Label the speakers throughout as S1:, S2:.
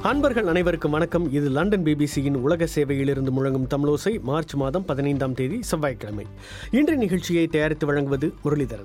S1: அன்பர்கள் அனைவருக்கும் வணக்கம் இது லண்டன் பிபிசியின் உலக சேவையிலிருந்து முழங்கும் தமிழோசை மார்ச் மாதம் பதினைந்தாம் தேதி செவ்வாய்க்கிழமை இன்றைய நிகழ்ச்சியை தயாரித்து வழங்குவது முரளிதரன்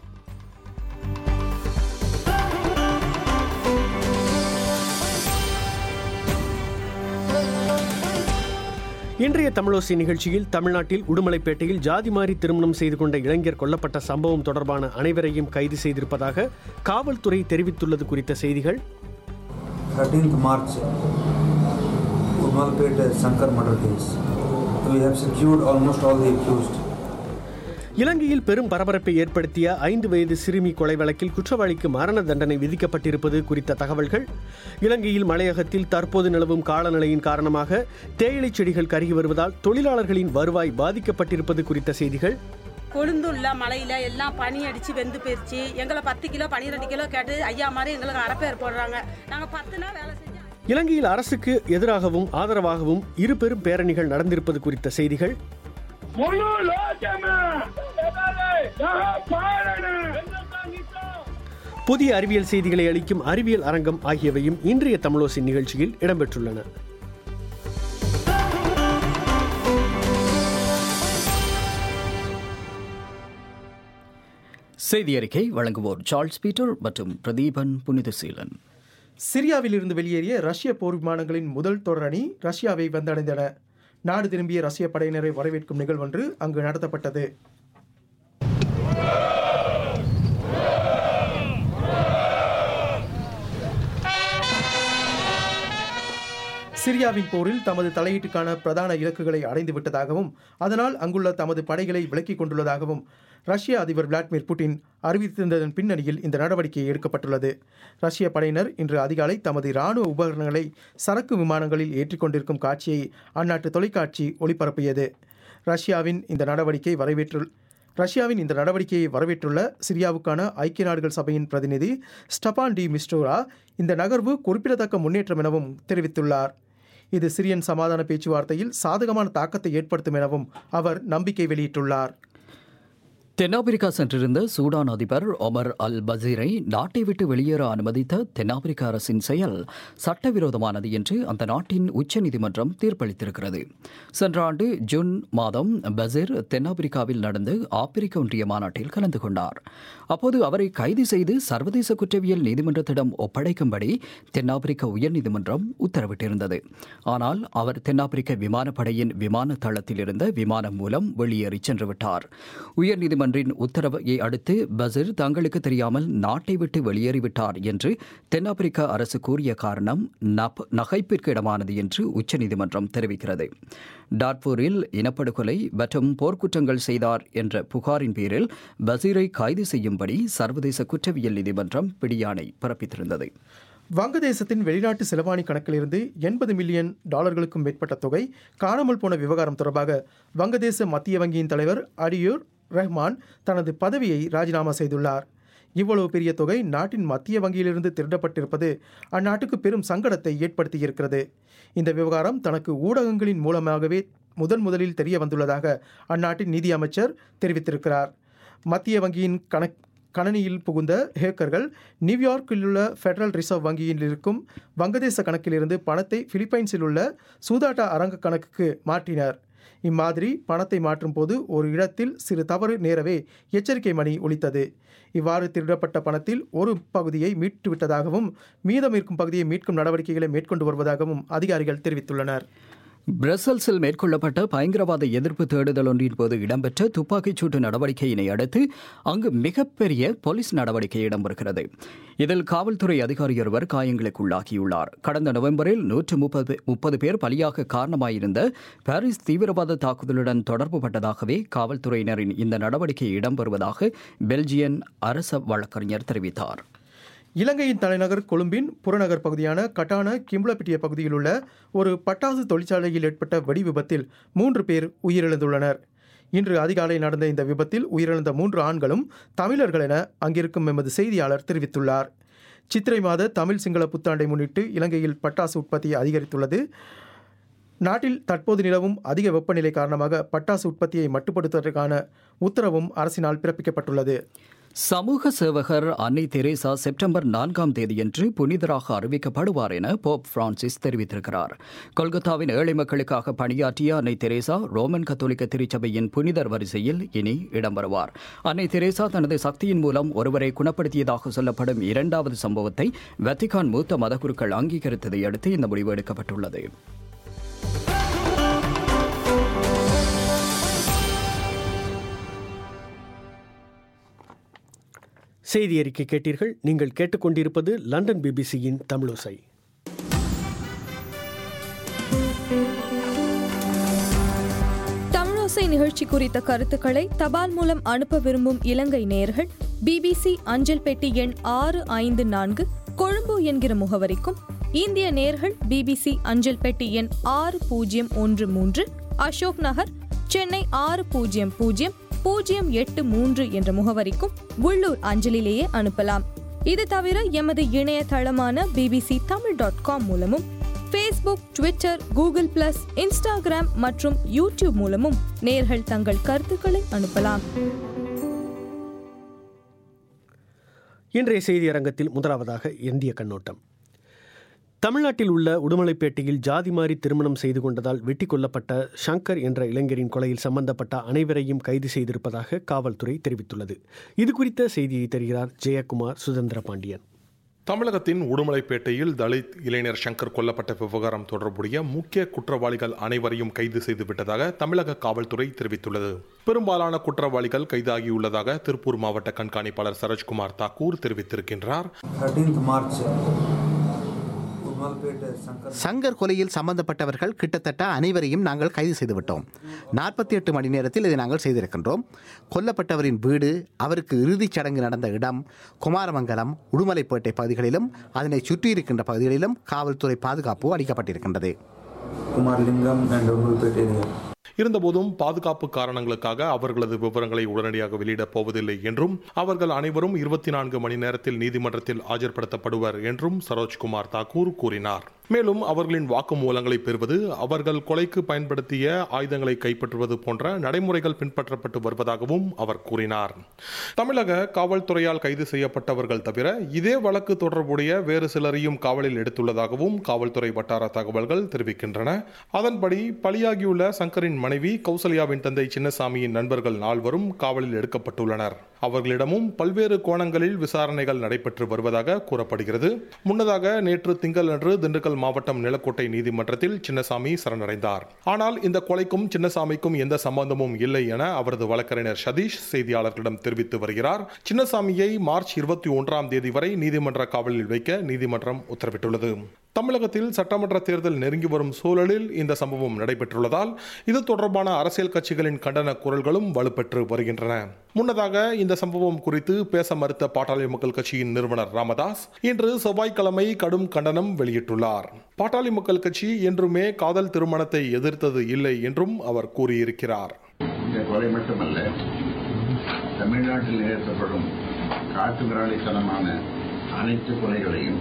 S1: இன்றைய தமிழோசை நிகழ்ச்சியில் தமிழ்நாட்டில் உடுமலைப்பேட்டையில் ஜாதி மாறி திருமணம் செய்து கொண்ட இளைஞர் கொல்லப்பட்ட சம்பவம் தொடர்பான அனைவரையும் கைது செய்திருப்பதாக காவல்துறை தெரிவித்துள்ளது குறித்த செய்திகள்
S2: 13th March, Umalpet Sankar murder case. We have secured almost all the accused.
S1: இலங்கையில் பெரும் பரபரப்பை ஏற்படுத்திய ஐந்து வயது சிறுமி கொலை வழக்கில் குற்றவாளிக்கு மரண தண்டனை விதிக்கப்பட்டிருப்பது குறித்த தகவல்கள் இலங்கையில் மலையகத்தில் தற்போது நிலவும் காலநிலையின் காரணமாக தேயிலை செடிகள் கருகி வருவதால் தொழிலாளர்களின் வருவாய் பாதிக்கப்பட்டிருப்பது குறித்த செய்திகள்
S3: கொழுந்துள்ள மலையில எல்லாம் பனி அடிச்சு வெந்து போயிருச்சு எங்களை பத்து கிலோ பன்னிரெண்டு கிலோ கேட்டு ஐயா மாதிரி எங்களுக்கு அரைப்பேர் போடுறாங்க நாங்க பத்து நாள் வேலை செஞ்சோம்
S1: இலங்கையில் அரசுக்கு எதிராகவும் ஆதரவாகவும் இரு பெரும் பேரணிகள் நடந்திருப்பது குறித்த செய்திகள்
S4: முழு லோகமே यहाँ पालन
S1: புதிய அறிவியல் செய்திகளை அளிக்கும் அறிவியல் அரங்கம் ஆகியவையும் இன்றைய தமிழோசின் நிகழ்ச்சியில் இடம்பெற்றுள்ளன
S5: செய்தி அறிக்கை வழங்குவோர் சார்ல்ஸ் பீட்டர் மற்றும் பிரதீபன் புனிதசீலன்
S6: சிரியாவிலிருந்து வெளியேறிய ரஷ்ய போர் விமானங்களின் முதல் தொடரணி ரஷ்யாவை வந்தடைந்தன நாடு திரும்பிய ரஷ்ய படையினரை வரவேற்கும் நிகழ்வொன்று அங்கு நடத்தப்பட்டது சிரியாவின் போரில் தமது தலையீட்டுக்கான பிரதான இலக்குகளை அடைந்து விட்டதாகவும் அதனால் அங்குள்ள தமது படைகளை விலக்கிக் கொண்டுள்ளதாகவும் ரஷ்ய அதிபர் விளாடிமிர் புட்டின் அறிவித்திருந்ததன் பின்னணியில் இந்த நடவடிக்கை எடுக்கப்பட்டுள்ளது ரஷ்ய படையினர் இன்று அதிகாலை தமது இராணுவ உபகரணங்களை சரக்கு விமானங்களில் ஏற்றிக்கொண்டிருக்கும் காட்சியை அந்நாட்டு தொலைக்காட்சி ஒளிபரப்பியது ரஷ்யாவின் இந்த நடவடிக்கை வரவேற்று ரஷ்யாவின் இந்த நடவடிக்கையை வரவேற்றுள்ள சிரியாவுக்கான ஐக்கிய நாடுகள் சபையின் பிரதிநிதி ஸ்டபான் டி மிஸ்டோரா இந்த நகர்வு குறிப்பிடத்தக்க முன்னேற்றம் எனவும் தெரிவித்துள்ளார் இது சிரியன் சமாதான பேச்சுவார்த்தையில் சாதகமான தாக்கத்தை ஏற்படுத்தும் எனவும் அவர் நம்பிக்கை வெளியிட்டுள்ளார்
S5: தென்னாப்பிரிக்கா சென்றிருந்த சூடான் அதிபர் ஒமர் அல் பசீரை நாட்டை விட்டு வெளியேற அனுமதித்த தென்னாப்பிரிக்க அரசின் செயல் சட்டவிரோதமானது என்று அந்த நாட்டின் உச்சநீதிமன்றம் தீர்ப்பளித்திருக்கிறது சென்ற ஆண்டு ஜூன் மாதம் பசீர் தென்னாப்பிரிக்காவில் நடந்த ஆப்பிரிக்க ஒன்றிய மாநாட்டில் கலந்து கொண்டார் அப்போது அவரை கைது செய்து சர்வதேச குற்றவியல் நீதிமன்றத்திடம் ஒப்படைக்கும்படி தென்னாப்பிரிக்க உயர்நீதிமன்றம் உத்தரவிட்டிருந்தது ஆனால் அவர் தென்னாப்பிரிக்க விமானப்படையின் விமான தளத்தில் இருந்த விமானம் மூலம் வெளியேறி சென்று விட்டார் உயர்நீதிமன்றின் உத்தரவை அடுத்து பசிர் தங்களுக்கு தெரியாமல் நாட்டை விட்டு வெளியேறிவிட்டார் என்று தென்னாப்பிரிக்க அரசு கூறிய காரணம் நப்- நகைப்பிற்கு இடமானது என்று உச்சநீதிமன்றம் தெரிவிக்கிறது டார்பூரில் இனப்படுகொலை மற்றும் போர்க்குற்றங்கள் செய்தார் என்ற புகாரின் பேரில் பசீரை கைது செய்யும்படி சர்வதேச குற்றவியல் நீதிமன்றம் பிடியாணை பிறப்பித்திருந்தது
S6: வங்கதேசத்தின் வெளிநாட்டு செலவாணி கணக்கிலிருந்து எண்பது மில்லியன் டாலர்களுக்கும் மேற்பட்ட தொகை காணாமல் போன விவகாரம் தொடர்பாக வங்கதேச மத்திய வங்கியின் தலைவர் அடியூர் ரஹ்மான் தனது பதவியை ராஜினாமா செய்துள்ளார் இவ்வளவு பெரிய தொகை நாட்டின் மத்திய வங்கியிலிருந்து திருடப்பட்டிருப்பது அந்நாட்டுக்கு பெரும் சங்கடத்தை ஏற்படுத்தியிருக்கிறது இந்த விவகாரம் தனக்கு ஊடகங்களின் மூலமாகவே முதன் முதலில் தெரிய வந்துள்ளதாக அந்நாட்டின் நிதி அமைச்சர் தெரிவித்திருக்கிறார் மத்திய வங்கியின் கணக் கணனியில் புகுந்த ஹேக்கர்கள் நியூயார்க்கில் உள்ள ஃபெடரல் ரிசர்வ் வங்கியில் இருக்கும் வங்கதேச கணக்கிலிருந்து பணத்தை பிலிப்பைன்ஸில் உள்ள சூதாட்ட அரங்க கணக்குக்கு மாற்றினர் இம்மாதிரி பணத்தை மாற்றும் போது ஒரு இடத்தில் சிறு தவறு நேரவே எச்சரிக்கை மணி ஒலித்தது இவ்வாறு திருடப்பட்ட பணத்தில் ஒரு பகுதியை மீட்டுவிட்டதாகவும் மீதம் இருக்கும் பகுதியை மீட்கும் நடவடிக்கைகளை மேற்கொண்டு வருவதாகவும் அதிகாரிகள் தெரிவித்துள்ளனர்
S5: பிரசல்ஸில் மேற்கொள்ளப்பட்ட பயங்கரவாத எதிர்ப்பு தேடுதல் ஒன்றின் போது இடம்பெற்ற துப்பாக்கிச் சூட்டு நடவடிக்கையினை அடுத்து அங்கு மிகப்பெரிய போலீஸ் நடவடிக்கை இடம்பெறுகிறது இதில் காவல்துறை அதிகாரியொருவர் காயங்களுக்குள்ளாகியுள்ளார் கடந்த நவம்பரில் நூற்று முப்பது முப்பது பேர் பலியாக காரணமாயிருந்த பாரிஸ் தீவிரவாத தாக்குதலுடன் தொடர்புபட்டதாகவே காவல்துறையினரின் இந்த நடவடிக்கை இடம்பெறுவதாக பெல்ஜியன் அரச வழக்கறிஞர் தெரிவித்தார்
S6: இலங்கையின் தலைநகர் கொழும்பின் புறநகர் பகுதியான கட்டான கிம்பளப்பிட்டிய பகுதியில் உள்ள ஒரு பட்டாசு தொழிற்சாலையில் ஏற்பட்ட வெடி விபத்தில் மூன்று பேர் உயிரிழந்துள்ளனர் இன்று அதிகாலை நடந்த இந்த விபத்தில் உயிரிழந்த மூன்று ஆண்களும் தமிழர்கள் என அங்கிருக்கும் எமது செய்தியாளர் தெரிவித்துள்ளார் சித்திரை மாத தமிழ் சிங்கள புத்தாண்டை முன்னிட்டு இலங்கையில் பட்டாசு உற்பத்தி அதிகரித்துள்ளது நாட்டில் தற்போது நிலவும் அதிக வெப்பநிலை காரணமாக பட்டாசு உற்பத்தியை மட்டுப்படுத்துவதற்கான உத்தரவும் அரசினால் பிறப்பிக்கப்பட்டுள்ளது
S5: சமூக சேவகர் அன்னை தெரேசா செப்டம்பர் நான்காம் தேதியன்று புனிதராக அறிவிக்கப்படுவார் என போப் பிரான்சிஸ் தெரிவித்திருக்கிறார் கொல்கத்தாவின் ஏழை மக்களுக்காக பணியாற்றிய அன்னை தெரேசா ரோமன் கத்தோலிக்க திருச்சபையின் புனிதர் வரிசையில் இனி இடம்பெறுவார் அன்னை தெரேசா தனது சக்தியின் மூலம் ஒருவரை குணப்படுத்தியதாக சொல்லப்படும் இரண்டாவது சம்பவத்தை வத்திகான் மூத்த மதகுருக்கள் அங்கீகரித்ததை அடுத்து இந்த முடிவு எடுக்கப்பட்டுள்ளது
S1: செய்தி அறிக்கை கேட்டீர்கள் நீங்கள் கேட்டுக்கொண்டிருப்பது லண்டன் பிபிசியின் தமிழோசை
S7: தமிழோசை நிகழ்ச்சி குறித்த கருத்துக்களை தபால் மூலம் அனுப்ப விரும்பும் இலங்கை நேயர்கள் பிபிசி அஞ்சல் பெட்டி எண் ஆறு ஐந்து நான்கு கொழும்பு என்கிற முகவரிக்கும் இந்திய நேயர்கள் பிபிசி அஞ்சல் பெட்டி எண் ஆறு பூஜ்ஜியம் ஒன்று மூன்று அசோக் நகர் சென்னை ஆறு பூஜ்ஜியம் பூஜ்ஜியம் பூஜ்ஜியம் எட்டு மூன்று என்ற முகவரிக்கும் உள்ளூர் அஞ்சலிலேயே அனுப்பலாம் இது தவிர எமது இணையதளமான பிபிசி தமிழ் டாட் காம் மூலமும் Facebook Twitter Google plus Instagram மற்றும் யூடியூப் மூலமும் நேர்கள் தங்கள் கருத்துக்களை அனுப்பலாம்
S1: இன்றைய செய்தி அரங்கத்தில் முதலாவதாக இந்திய கண்ணோட்டம் தமிழ்நாட்டில் உள்ள உடுமலைப்பேட்டையில் ஜாதி மாறி திருமணம் செய்து கொண்டதால் வெட்டி கொல்லப்பட்ட ஷங்கர் என்ற இளைஞரின் கொலையில் சம்பந்தப்பட்ட அனைவரையும் கைது செய்திருப்பதாக காவல்துறை தெரிவித்துள்ளது இது குறித்த செய்தியை தருகிறார் ஜெயக்குமார் சுதந்திர பாண்டியன்
S8: தமிழகத்தின் உடுமலைப்பேட்டையில் தலித் இளைஞர் சங்கர் கொல்லப்பட்ட விவகாரம் தொடர்புடைய முக்கிய குற்றவாளிகள் அனைவரையும் கைது செய்து விட்டதாக தமிழக காவல்துறை தெரிவித்துள்ளது பெரும்பாலான குற்றவாளிகள் கைதாகியுள்ளதாக திருப்பூர் மாவட்ட கண்காணிப்பாளர் சரோஜ்குமார் தாக்கூர் தெரிவித்திருக்கின்றார்
S2: 13th March, உடுமல்பேட்டை சங்கர்
S9: சங்கர் கொலையில் சம்பந்தப்பட்டவர்கள் கிட்டத்தட்ட அனைவரையும் நாங்கள் கைது செய்துவிட்டோம் நாற்பத்தி எட்டு மணி நேரத்தில் இதை நாங்கள் செய்திருக்கின்றோம் கொல்லப்பட்டவரின் வீடு அவருக்கு இறுதிச் சடங்கு நடந்த இடம் குமாரமங்கலம் உடுமலைப்பேட்டை பகுதிகளிலும் அதனை சுற்றியிருக்கின்ற பகுதிகளிலும் காவல்துறை பாதுகாப்பு அளிக்கப்பட்டிருக்கின்றது
S2: குமார் லிங்கம் அண்ட் உடுமல்பேட்டை area.
S8: இருந்தபோதும் பாதுகாப்பு காரணங்களுக்காக அவர்களது விவரங்களை உடனடியாக வெளியிடப் போவதில்லை என்றும் அவர்கள் அனைவரும் இருபத்தி நான்கு மணி நேரத்தில் நீதிமன்றத்தில் ஆஜர்படுத்தப்படுவர் என்றும் சரோஜ்குமார் தாக்கூர் கூறினார் மேலும் அவர்களின் வாக்குமூலங்களை பெறுவது அவர்கள் கொலைக்கு பயன்படுத்திய ஆயுதங்களை கைப்பற்றுவது போன்ற நடைமுறைகள் பின்பற்றப்பட்டு வருவதாகவும் அவர் கூறினார் தமிழக காவல்துறையால் கைது செய்யப்பட்டவர்கள் தவிர இதே வழக்கு தொடர்புடைய வேறு சிலரையும் காவலில் எடுத்துள்ளதாகவும் காவல்துறை வட்டார தகவல்கள் தெரிவிக்கின்றன அதன்படி பலியாகியுள்ள சங்கரின் மனைவி கௌசல்யாவின் தந்தை சின்னசாமியின் நண்பர்கள் நால்வரும் காவலில் எடுக்கப்பட்டுள்ளனர் அவர்களிடமும் பல்வேறு கோணங்களில் விசாரணைகள் நடைபெற்று வருவதாக கூறப்படுகிறது முன்னதாக நேற்று திங்கள் அன்று திண்டுக்கல் மாவட்டம் நிலக்கோட்டை நீதிமன்றத்தில் சின்னசாமி சரணடைந்தார் ஆனால் இந்த கொலைக்கும் சின்னசாமிக்கும் எந்த சம்பந்தமும் இல்லை என அவரது வழக்கறிஞர் சதீஷ் செய்தியாளர்களிடம் தெரிவித்து வருகிறார் சின்னசாமியை மார்ச் இருபத்தி ஒன்றாம் தேதி வரை நீதிமன்ற காவலில் வைக்க நீதிமன்றம் உத்தரவிட்டுள்ளது தமிழகத்தில் சட்டமன்ற தேர்தல் நெருங்கி வரும் சூழலில் இந்த சம்பவம் நடைபெற்றுள்ளதால் இது தொடர்பான அரசியல் கட்சிகளின் கண்டன குரல்களும் வலுப்பெற்று வருகின்றன முன்னதாக இந்த சம்பவம் குறித்து பேச மறுத்த பாட்டாளி மக்கள் கட்சியின் நிறுவனர் ராமதாஸ் இன்று செவ்வாய்க்கிழமை கடும் கண்டனம் வெளியிட்டுள்ளார் பாட்டாளி மக்கள் கட்சி என்றுமே காதல் திருமணத்தை எதிர்த்தது இல்லை என்றும் அவர் கூறியிருக்கிறார்
S10: இந்த கொலை மட்டுமல்ல தமிழ்நாட்டில் நிகழ்த்தப்படும் காட்டுமிராளித்தனமான அனைத்து கொலைகளையும்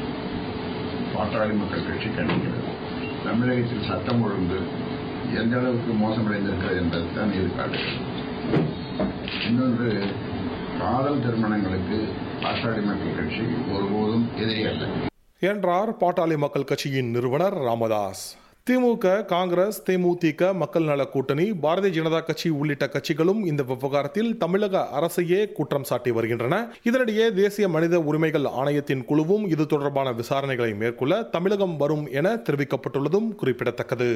S10: பாட்டாளி மக்கள் கட்சி கண்டிக்கிறது தமிழகத்தில் சட்டம் ஒழுங்கு எந்த அளவுக்கு மோசமடைந்திருக்கிறது என்பதுதான் இது காட்டுகிறது இன்னொன்று காதல் திருமணங்களுக்கு பாட்டாளி மக்கள் கட்சி ஒருபோதும் எதிரி அல்ல
S8: என்றார் பாட்டாளி மக்கள் கட்சியின் நிறுவனர் ராமதாஸ் திமுக காங்கிரஸ் தேமுதிக மக்கள் நல கூட்டணி பாரதிய ஜனதா கட்சி உள்ளிட்ட கட்சிகளும் இந்த விவகாரத்தில் தமிழக அரசையே குற்றம் சாட்டி வருகின்றன இதனிடையே தேசிய மனித உரிமைகள் ஆணையத்தின் குழுவும் இது தொடர்பான விசாரணைகளை மேற்கொள்ள தமிழகம் வரும் என தெரிவிக்கப்பட்டுள்ளதும் குறிப்பிடத்தக்கது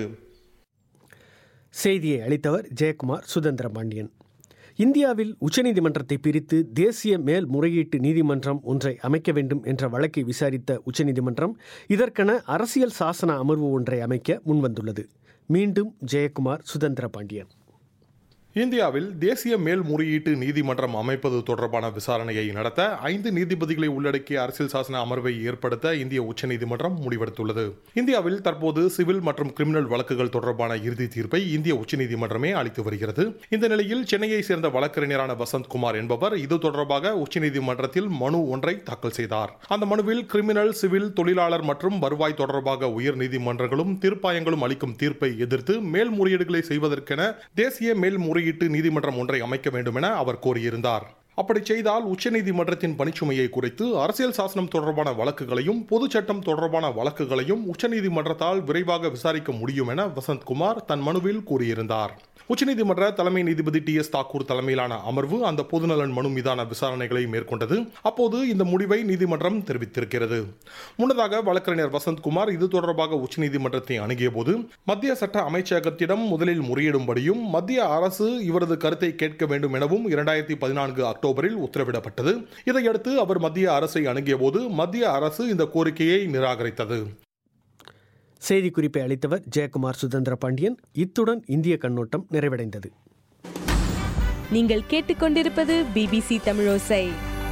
S1: செய்தியை அளித்தவர் ஜெயக்குமார் சுதந்திர பாண்டியன் இந்தியாவில் உச்சநீதிமன்றத்தை பிரித்து தேசிய மேல்முறையீட்டு நீதிமன்றம் ஒன்றை அமைக்க வேண்டும் என்ற வழக்கை விசாரித்த உச்சநீதிமன்றம் இதற்கென அரசியல் சாசன அமர்வு ஒன்றை அமைக்க முன்வந்துள்ளது மீண்டும் ஜெயக்குமார் சுதந்திர பாண்டியன்
S8: இந்தியாவில் தேசிய மேல்முறையீட்டு நீதிமன்றம் அமைப்பது தொடர்பான விசாரணையை நடத்த ஐந்து நீதிபதிகளை உள்ளடக்கிய அரசியல் சாசன அமர்வை ஏற்படுத்த இந்திய உச்சநீதிமன்றம் முடிவெடுத்துள்ளது இந்தியாவில் தற்போது சிவில் மற்றும் கிரிமினல் வழக்குகள் தொடர்பான இறுதி தீர்ப்பை இந்திய உச்சநீதிமன்றமே அளித்து வருகிறது இந்த நிலையில் சென்னையை சேர்ந்த வழக்கறிஞரான வசந்த் குமார் என்பவர் இது தொடர்பாக உச்சநீதிமன்றத்தில் மனு ஒன்றை தாக்கல் செய்தார் அந்த மனுவில் கிரிமினல் சிவில் தொழிலாளர் மற்றும் வருவாய் தொடர்பாக உயர் நீதிமன்றங்களும் தீர்ப்பாயங்களும் அளிக்கும் தீர்ப்பை எதிர்த்து மேல்முறையீடுகளை செய்வதற்கென தேசிய மேல்முறை முறையீட்டு நீதிமன்றம் ஒன்றை அமைக்க வேண்டும் என அவர் கோரியிருந்தார் அப்படி செய்தால் உச்சநீதிமன்றத்தின் பணிச்சுமையை குறைத்து அரசியல் சாசனம் தொடர்பான வழக்குகளையும் பொது சட்டம் தொடர்பான வழக்குகளையும் உச்சநீதிமன்றத்தால் விரைவாக விசாரிக்க முடியும் என வசந்த்குமார் தன் மனுவில் கூறியிருந்தார் உச்சநீதிமன்ற தலைமை நீதிபதி டி எஸ் தாக்கூர் தலைமையிலான அமர்வு அந்த பொதுநலன் மனு மீதான விசாரணைகளை மேற்கொண்டது அப்போது இந்த முடிவை நீதிமன்றம் தெரிவித்திருக்கிறது முன்னதாக வழக்கறிஞர் வசந்த்குமார் இது தொடர்பாக உச்சநீதிமன்றத்தை அணுகிய போது மத்திய சட்ட அமைச்சகத்திடம் முதலில் முறையிடும்படியும் மத்திய அரசு இவரது கருத்தை கேட்க வேண்டும் எனவும் இரண்டாயிரத்தி பதினான்கு அக்டோபரில் உத்தரவிடப்பட்டது இதையடுத்து அவர் மத்திய அரசை அணுகிய போது மத்திய அரசு இந்த கோரிக்கையை நிராகரித்தது
S1: செய்திக்குறிப்பை அளித்தவர் ஜெயக்குமார் சுதந்திர பாண்டியன் இத்துடன் இந்திய கண்ணோட்டம் நிறைவடைந்தது
S7: நீங்கள் கேட்டுக்கொண்டிருப்பது பிபிசி தமிழோசை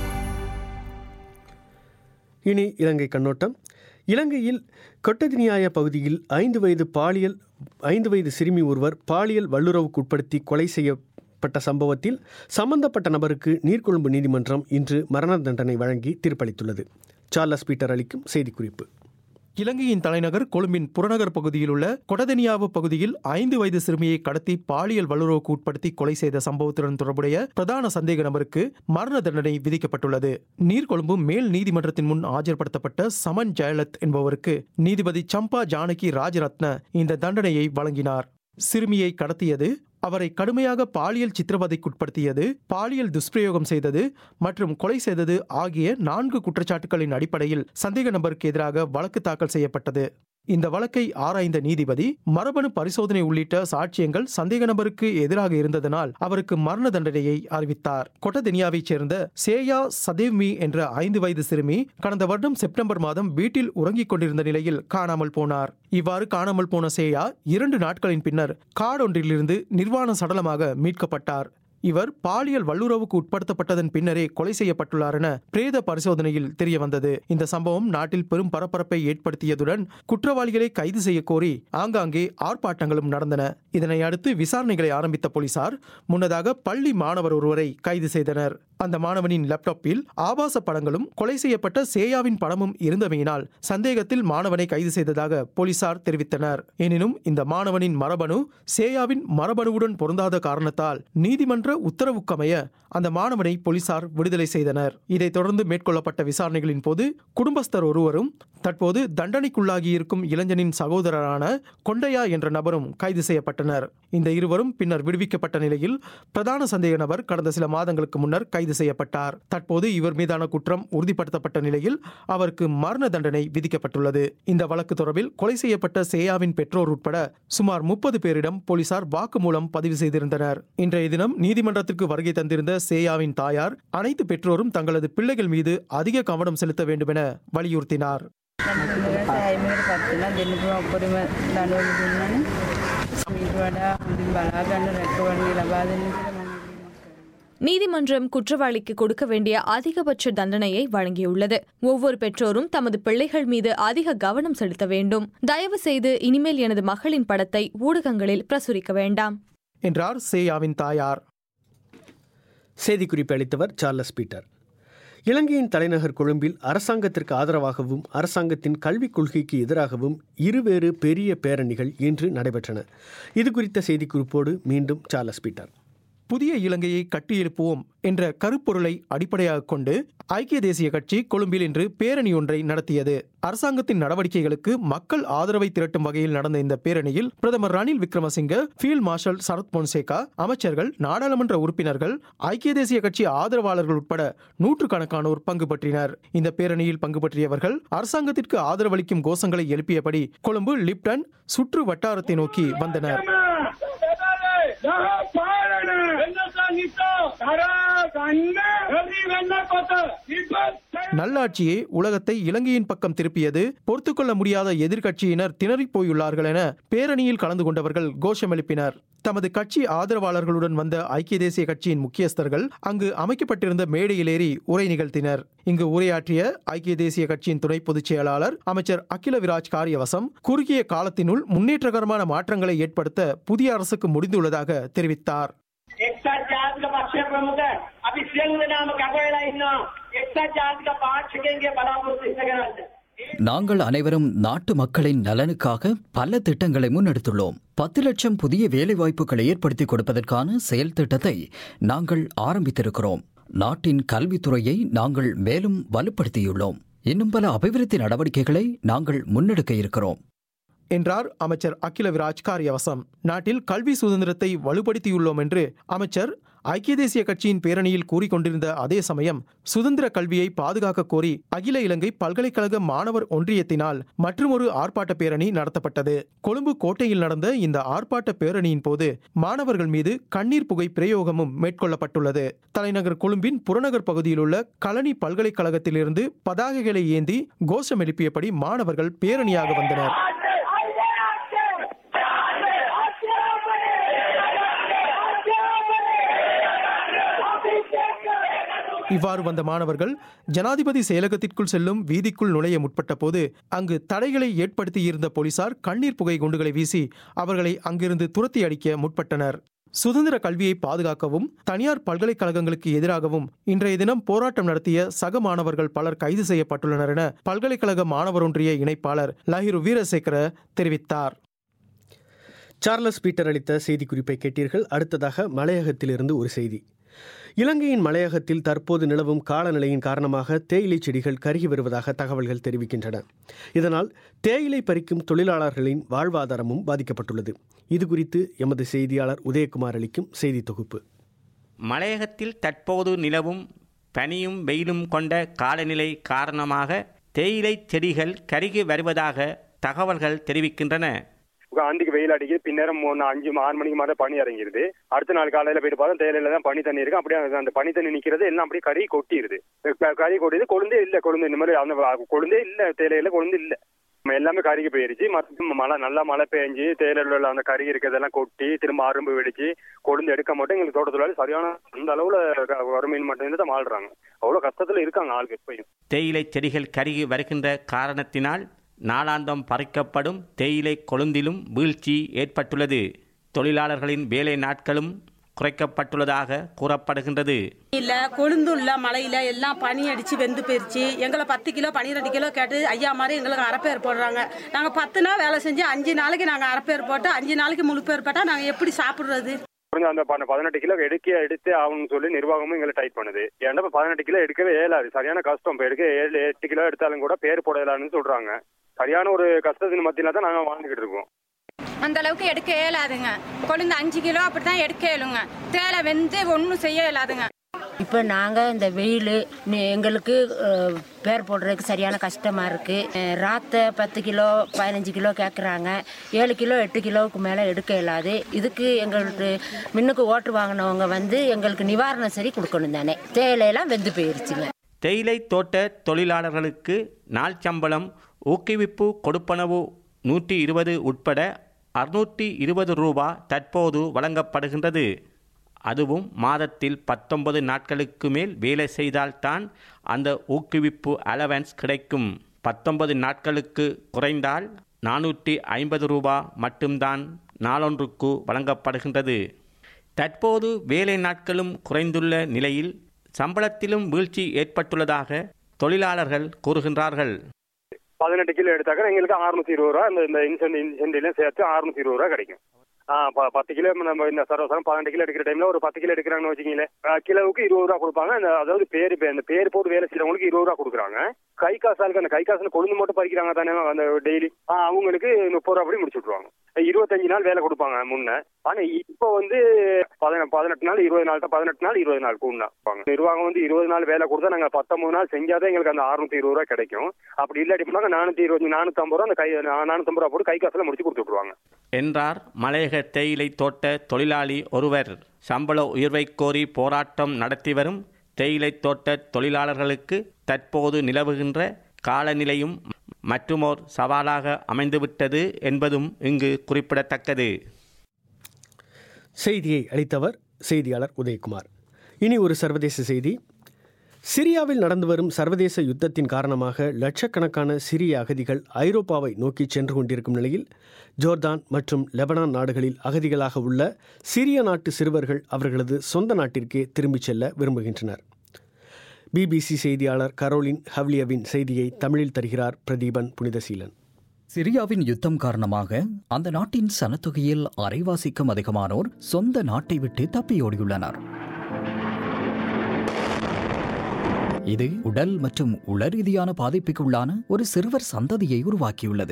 S1: இனி இலங்கை கண்ணோட்டம் இலங்கையில் கொட்டதினியாய பகுதியில் ஐந்து வயது பாலியல் ஐந்து வயது சிறுமி ஒருவர் பாலியல் வல்லுறவுக்குட்படுத்தி கொலை செய்யப்பட்ட சம்பவத்தில் சம்பந்தப்பட்ட நபருக்கு நீர்கொழும்பு நீதிமன்றம் இன்று மரண தண்டனை வழங்கி தீர்ப்பளித்துள்ளது சார்லஸ் பீட்டர் அளிக்கும் செய்திக்குறிப்பு
S6: இலங்கையின் தலைநகர் கொழும்பின் புறநகர் பகுதியில் உள்ள கொடதனியாவு பகுதியில் ஐந்து வயது சிறுமியை கடத்தி பாலியல் வல்லுறவுக்கு உட்படுத்தி கொலை செய்த சம்பவத்துடன் தொடர்புடைய பிரதான சந்தேக நபருக்கு மரண தண்டனை விதிக்கப்பட்டுள்ளது நீர்கொழும்பு மேல் நீதிமன்றத்தின் முன் ஆஜர்படுத்தப்பட்ட சமன் ஜெயலத் என்பவருக்கு நீதிபதி சம்பா ஜானகி ராஜரத்ன இந்த தண்டனையை வழங்கினார் சிறுமியை கடத்தியது அவரை கடுமையாக பாலியல் சித்திரவதைக்குட்படுத்தியது பாலியல் துஷ்பிரயோகம் செய்தது மற்றும் கொலை செய்தது ஆகிய நான்கு குற்றச்சாட்டுகளின் அடிப்படையில் சந்தேக நபருக்கு எதிராக வழக்கு தாக்கல் செய்யப்பட்டது இந்த வழக்கை ஆராய்ந்த நீதிபதி மரபணு பரிசோதனை உள்ளிட்ட சாட்சியங்கள் சந்தேக நபருக்கு எதிராக இருந்ததனால் அவருக்கு மரண தண்டனையை அறிவித்தார் கொட்டதெனியாவைச் சேர்ந்த சேயா சதேவ்மி என்ற ஐந்து வயது சிறுமி கடந்த வருடம் செப்டம்பர் மாதம் வீட்டில் உறங்கிக் கொண்டிருந்த நிலையில் காணாமல் போனார் இவ்வாறு காணாமல் போன சேயா இரண்டு நாட்களின் பின்னர் காடொன்றிலிருந்து நிர்வாண சடலமாக மீட்கப்பட்டார் இவர் பாலியல் வல்லுறவுக்கு உட்படுத்தப்பட்டதன் பின்னரே கொலை செய்யப்பட்டுள்ளார் என பிரேத பரிசோதனையில் தெரிய வந்தது இந்த சம்பவம் நாட்டில் பெரும் பரபரப்பை ஏற்படுத்தியதுடன் குற்றவாளிகளை கைது செய்ய கோரி ஆங்காங்கே ஆர்ப்பாட்டங்களும் நடந்தன இதனை அடுத்து விசாரணைகளை ஆரம்பித்த போலீசார் முன்னதாக பள்ளி மாணவர் ஒருவரை கைது செய்தனர் அந்த மாணவனின் லேப்டாப்பில் ஆபாச படங்களும் கொலை செய்யப்பட்ட சேயாவின் படமும் இருந்தமையினால் சந்தேகத்தில் மாணவனை கைது செய்ததாக போலீசார் தெரிவித்தனர் எனினும் இந்த மாணவனின் மரபணு சேயாவின் மரபணுவுடன் பொருந்தாத காரணத்தால் நீதிமன்ற உத்தரவுக்கமைய அந்த மாணவனை போலீசார் விடுதலை செய்தனர் இதைத் தொடர்ந்து மேற்கொள்ளப்பட்ட விசாரணைகளின் போது குடும்பஸ்தர் ஒருவரும் தற்போது தண்டனைக்குள்ளாகியிருக்கும் இளைஞனின் சகோதரரான கொண்டையா என்ற நபரும் கைது செய்யப்பட்டனர் இந்த இருவரும் பின்னர் விடுவிக்கப்பட்ட நிலையில் பிரதான சந்தேக நபர் கடந்த சில மாதங்களுக்கு முன்னர் கைது செய்யப்பட்டார் தற்போது இவர் மீதான குற்றம் உறுதிப்படுத்தப்பட்ட நிலையில் அவருக்கு மரண தண்டனை விதிக்கப்பட்டுள்ளது இந்த வழக்கு தொடர்பில் கொலை செய்யப்பட்ட சேயாவின் பெற்றோர் உட்பட சுமார் முப்பது பேரிடம் போலீசார் வாக்குமூலம் பதிவு செய்திருந்தனர் இன்றைய தினம் நீதிமன்றத்திற்கு வருகை தந்திருந்த சேயாவின் தாயார் அனைத்து பெற்றோரும் தங்களது பிள்ளைகள் மீது அதிக கவனம் செலுத்த வேண்டும் என வலியுறுத்தினார்
S11: සෑමකට පත්වෙලා දෙන්න පුළුවන් ඔක්කොටම දනුවම දුන්නනේ ඊට වඩා හොඳින් බලාගන්න රැකවරණය ලබා දෙන්න කියලා මම
S7: நீதிமன்றம் குற்றவாளிக்கு கொடுக்க வேண்டிய அதிகபட்ச தண்டனையை வழங்கியுள்ளது ஒவ்வொரு பெற்றோரும் தமது பிள்ளைகள் மீது அதிக கவனம் செலுத்த வேண்டும் தயவு செய்து இனிமேல் எனது மகளின் படத்தை ஊடகங்களில் பிரசுரிக்க வேண்டாம்
S6: என்றார் சேயாவின் தாயார்
S1: செய்திக்குறிப்பு அளித்தவர் சார்லஸ் பீட்டர் இலங்கையின் தலைநகர் கொழும்பில் அரசாங்கத்திற்கு ஆதரவாகவும் அரசாங்கத்தின் கல்விக் கொள்கைக்கு எதிராகவும் இருவேறு பெரிய பேரணிகள் இன்று நடைபெற்றன இது குறித்த செய்திக்குறிப்போடு மீண்டும் சார்லஸ் பீட்டர்
S6: புதிய இலங்கையை கட்டியெழுப்புவோம் என்ற கருப்பொருளை அடிப்படையாக கொண்டு ஐக்கிய தேசிய கட்சி கொழும்பில் இன்று பேரணி ஒன்றை நடத்தியது அரசாங்கத்தின் நடவடிக்கைகளுக்கு மக்கள் ஆதரவை திரட்டும் வகையில் நடந்த இந்த பேரணியில் பிரதமர் ரணில் விக்ரமசிங்க ஃபீல்ட் மார்ஷல் சரத் பொன்சேகா அமைச்சர்கள் நாடாளுமன்ற உறுப்பினர்கள் ஐக்கிய தேசிய கட்சி ஆதரவாளர்கள் உட்பட நூற்றுக்கணக்கானோர் பங்கு பற்றினர் இந்த பேரணியில் பங்கு பற்றியவர்கள் அரசாங்கத்திற்கு ஆதரவளிக்கும் கோஷங்களை எழுப்பியபடி கொழும்பு லிப்டன் சுற்று வட்டாரத்தை நோக்கி வந்தனர் நல்லாட்சியே உலகத்தை இலங்கையின் பக்கம் திருப்பியது பொறுத்துக்கொள்ள முடியாத எதிர்க்கட்சியினர் திணறிப் போயுள்ளார்கள் என பேரணியில் கலந்து கொண்டவர்கள் கோஷம் எழுப்பினர் தமது கட்சி ஆதரவாளர்களுடன் வந்த ஐக்கிய தேசிய கட்சியின் முக்கியஸ்தர்கள் அங்கு அமைக்கப்பட்டிருந்த மேடையில் ஏறி உரை நிகழ்த்தினர் இங்கு உரையாற்றிய ஐக்கிய தேசிய கட்சியின் துணை பொதுச் செயலாளர் அமைச்சர் அகில விராஜ் காரியவசம் குறுகிய காலத்தினுள் முன்னேற்றகரமான மாற்றங்களை ஏற்படுத்த புதிய அரசுக்கு முடிந்துள்ளதாக தெரிவித்தார்
S12: එක්සත් ජාතික පක්ෂ ප්‍රමුඛ අපි සියලු දෙනාම කැපවෙලා ඉන්නවා එක්සත් ජාතික පාක්ෂිකයන්ගේ බලාපොරොත්තු ඉෂ්ට කරන්න.
S5: நாங்கள் அனைவரும் நாட்டு மக்களின் நலனுக்காக பல திட்டங்களை முன்னெடுத்துள்ளோம் பத்து லட்சம் புதிய வேலைவாய்ப்புகளை ஏற்படுத்தி கொடுப்பதற்கான செயல் திட்டத்தை நாங்கள் ஆரம்பித்திருக்கிறோம் நாட்டின் கல்வித்துறையை நாங்கள் மேலும் வலுப்படுத்தியுள்ளோம் இன்னும் பல அபிவிருத்தி நடவடிக்கைகளை நாங்கள் முன்னெடுக்க இருக்கிறோம்
S6: என்றார் அமைச்சர் அகில விராஜ் காரியவசம் நாட்டில் கல்வி சுதந்திரத்தை வலுப்படுத்தியுள்ளோம் என்று அமைச்சர் ஐக்கிய தேசிய கட்சியின் பேரணியில் கூறிக்கொண்டிருந்த அதே சமயம் சுதந்திர கல்வியை பாதுகாக்க கோரி அகில இலங்கை பல்கலைக்கழக மாணவர் ஒன்றியத்தினால் மற்றுமொரு ஆர்ப்பாட்ட பேரணி நடத்தப்பட்டது கொழும்பு கோட்டையில் நடந்த இந்த ஆர்ப்பாட்ட பேரணியின் போது மாணவர்கள் மீது கண்ணீர் புகை பிரயோகமும் மேற்கொள்ளப்பட்டுள்ளது தலைநகர் கொழும்பின் புறநகர் பகுதியில் உள்ள கலனி பல்கலைக்கழகத்திலிருந்து பதாகைகளை ஏந்தி கோஷம் எழுப்பியபடி மாணவர்கள் பேரணியாக வந்தனர் இவ்வாறு வந்த மாணவர்கள் ஜனாதிபதி செயலகத்திற்குள் செல்லும் வீதிக்குள் நுழைய முற்பட்ட போது அங்கு தடைகளை ஏற்படுத்தியிருந்த போலீசார் கண்ணீர் புகை குண்டுகளை வீசி அவர்களை அங்கிருந்து துரத்தி அடிக்க முற்பட்டனர் சுதந்திர கல்வியை பாதுகாக்கவும் தனியார் பல்கலைக்கழகங்களுக்கு எதிராகவும் இன்றைய தினம் போராட்டம் நடத்திய சக மாணவர்கள் பலர் கைது செய்யப்பட்டுள்ளனர் என பல்கலைக்கழக மாணவர் ஒன்றிய இணைப்பாளர் லஹிரு வீரசேகர தெரிவித்தார்
S1: சார்லஸ் பீட்டர் அளித்த செய்திக்குறிப்பை கேட்டீர்கள் அடுத்ததாக மலையகத்திலிருந்து ஒரு செய்தி இலங்கையின் மலையகத்தில் தற்போது நிலவும் காலநிலையின் காரணமாக தேயிலை செடிகள் கருகி வருவதாக தகவல்கள் தெரிவிக்கின்றன இதனால் தேயிலை பறிக்கும் தொழிலாளர்களின் வாழ்வாதாரமும் பாதிக்கப்பட்டுள்ளது இது குறித்து எமது செய்தியாளர் உதயகுமார் அளிக்கும் செய்தி தொகுப்பு
S13: மலையகத்தில் தற்போது நிலவும் பனியும் வெயிலும் கொண்ட காலநிலை காரணமாக தேயிலை செடிகள் கருகி வருவதாக தகவல்கள் தெரிவிக்கின்றன
S14: அந்திக்கு வெயில் அடிக்குது பின்னேரம் மூணு அஞ்சு ஆறு மணிக்கு மாதிரி பனி இறங்கிருது அடுத்த நாள் காலையில போயிட்டு பார்த்தா தேயிலையில தான் பனி தண்ணி இருக்கு அப்படியே அந்த பனி தண்ணி நிக்கிறது எல்லாம் அப்படியே கறி கொட்டிடுது கறி கொட்டிது கொழுந்தே இல்ல கொழுந்து இந்த மாதிரி அந்த கொழுந்தே இல்ல தேயிலையில கொழுந்து இல்ல எல்லாமே கருகி போயிருச்சு மற்ற மழை நல்லா மழை பெஞ்சு தேயிலையில் உள்ள அந்த கறி இருக்கிறதெல்லாம் கொட்டி திரும்ப அரும்பு வெடிச்சு கொழுந்து எடுக்க மட்டும் எங்களுக்கு தோட்டத்தில் சரியான அந்த அளவுல வறுமையின் மட்டும் தான் வாழ்றாங்க அவ்வளவு கஷ்டத்துல இருக்காங்க ஆளுக்கு எப்பயும்
S13: தேயிலை செடிகள் கருகி வருகின்ற காரணத்தினால் நாளாந்தம் பறிக்கப்படும் தேயிலை கொழுந்திலும் வீழ்ச்சி ஏற்பட்டுள்ளது தொழிலாளர்களின் வேலை நாட்களும் குறைக்கப்பட்டுள்ளதாக கூறப்படுகின்றது
S3: இல்ல கொழுந்துள்ள மழையில எல்லாம் பனி அடிச்சு வெந்து போயிருச்சு எங்களை பத்து கிலோ பன்னிரெண்டு கிலோ கேட்டு ஐயா மாதிரி எங்களுக்கு அரைப்பேர் போடுறாங்க நாங்க பத்து நாள் வேலை செஞ்சு அஞ்சு நாளைக்கு நாங்க அரைப்பேர் போட்டு அஞ்சு நாளைக்கு முழு பேர் போட்டா நாங்க எப்படி சாப்பிடுறது
S14: கொஞ்சம் அந்த பதினெட்டு கிலோ எடுக்க எடுத்து ஆகணும்னு சொல்லி நிர்வாகமும் எங்களை டைட் பண்ணுது ஏன்னா இப்போ பதினெட்டு கிலோ எடுக்கவே இயலாது சரியான கஷ்டம் இப்போ எடுக்க ஏழு எட்டு கிலோ எடுத்தாலும் கூட பேர் போடலான்னு சொல்றாங்க சரியான ஒரு கஷ்டத்தின் மத்தியில தான் நாங்கள் வாழ்ந்துகிட்டு இருக்கோம்
S15: அந்த அளவுக்கு எடுக்க இயலாதுங்க கொழுந்து அஞ்சு கிலோ அப்படி தான் எடுக்க இயலுங்க தேலை வெந்து ஒன்றும் செய்ய இயலாதுங்க
S16: இப்போ நாங்கள் இந்த வெயில் எங்களுக்கு பேர் போடுறதுக்கு சரியான கஷ்டமாக இருக்குது ராத்தை பத்து கிலோ பதினஞ்சு கிலோ கேட்குறாங்க ஏழு கிலோ எட்டு கிலோவுக்கு மேலே எடுக்க இயலாது இதுக்கு எங்களுக்கு முன்னுக்கு ஓட்டு வாங்கினவங்க வந்து எங்களுக்கு நிவாரணம் சரி கொடுக்கணும் தானே தேயிலையெல்லாம் வெந்து போயிருச்சுங்க
S13: தேயிலை தோட்ட தொழிலாளர்களுக்கு நாள் சம்பளம் ஊக்குவிப்பு கொடுப்பனவு நூற்றி இருபது உட்பட அறுநூற்றி இருபது ரூபா தற்போது வழங்கப்படுகின்றது அதுவும் மாதத்தில் பத்தொன்பது நாட்களுக்கு மேல் வேலை செய்தால்தான் அந்த ஊக்குவிப்பு அலவன்ஸ் கிடைக்கும் பத்தொன்பது நாட்களுக்கு குறைந்தால் நானூற்றி ஐம்பது ரூபா மட்டும்தான் நாளொன்றுக்கு வழங்கப்படுகின்றது தற்போது வேலை நாட்களும் குறைந்துள்ள நிலையில் சம்பளத்திலும் வீழ்ச்சி ஏற்பட்டுள்ளதாக தொழிலாளர்கள் கூறுகின்றார்கள்
S14: பதினெட்டு கிலோ எடுத்தாக்க எங்களுக்கு அறுநூத்தி இருபது ரூபா இந்த இந்த இன்சென்ட் இன்சென்டிவ்லையும் சேர்த்து அறுநூத்தி இருபது ரூபா கிடைக்கும் பத்து கிலோ நம்ம இந்த சர்வசாரம் பதினெட்டு கிலோ எடுக்கிற டைம்ல ஒரு பத்து கிலோ எடுக்கிறாங்கன்னு வச்சுக்கீங்களேன் கிலோவுக்கு இருபது ரூபா கொடுப்பாங்க அந்த அதாவது பேர் அந்த பேர் போட்டு வேலை செய்யறவங்களுக்கு இருபது ரூபா கொடுக்குறாங்க கை காசாளுக்கு அந்த கை காசுல கொழுந்து மட்டும் பறிக்கிறாங்க தானே அந்த டெய்லி அவங்களுக்கு முப்பது ரூபா படி முடிச்சு விட்ருவாங்க இருபத்தஞ்சு நாள் வேலை கொடுப்பாங்க முன்ன ஆனா இப்போ வந்து பதினெட்டு நாள் இருபது நாள் தான் பதினெட்டு நாள் இருபது நாள் கூண்ணா நிர்வாகம் வந்து இருபது நாள் வேலை கொடுத்தா நாங்க பத்தொன்பது நாள் செஞ்சாதான் எங்களுக்கு அந்த அறுநூத்தி இருபது ரூபா கிடைக்கும் அப்படி இல்லாட்டி போனாங்க நானூத்தி இருபது நானூத்தி ஐம்பது ரூபா அந்த கை நானூத்தி ரூபா போட்டு கை காசுல முடிச்சு கொடுத்து விட்டுருவாங்க
S13: என்றார் மலையக தேயிலை தோட்ட தொழிலாளி ஒருவர் சம்பள உயர்வை கோரி போராட்டம் நடத்தி வரும் தேயிலை தோட்ட தொழிலாளர்களுக்கு தற்போது நிலவுகின்ற காலநிலையும் மற்றுமோர் சவாலாக அமைந்துவிட்டது என்பதும் இங்கு குறிப்பிடத்தக்கது
S1: செய்தியை அளித்தவர் செய்தியாளர் உதயகுமார் இனி ஒரு சர்வதேச செய்தி சிரியாவில் நடந்து வரும் சர்வதேச யுத்தத்தின் காரணமாக லட்சக்கணக்கான சிரிய அகதிகள் ஐரோப்பாவை நோக்கி சென்று கொண்டிருக்கும் நிலையில் ஜோர்தான் மற்றும் லெபனான் நாடுகளில் அகதிகளாக உள்ள சிரிய நாட்டு சிறுவர்கள் அவர்களது சொந்த நாட்டிற்கே திரும்பிச் செல்ல விரும்புகின்றனர் பிபிசி செய்தியாளர் கரோலின் ஹவ்லியவின் செய்தியை தமிழில் தருகிறார் பிரதீபன் புனிதசீலன்
S5: சிரியாவின் யுத்தம் காரணமாக அந்த நாட்டின் சனத்தொகையில் அரைவாசிக்கும் அதிகமானோர் சொந்த நாட்டை விட்டு தப்பியோடியுள்ளனர் இது உடல் மற்றும் உளரீதியான பாதிப்புக்குள்ளான ஒரு சிறுவர் சந்ததியை உருவாக்கியுள்ளது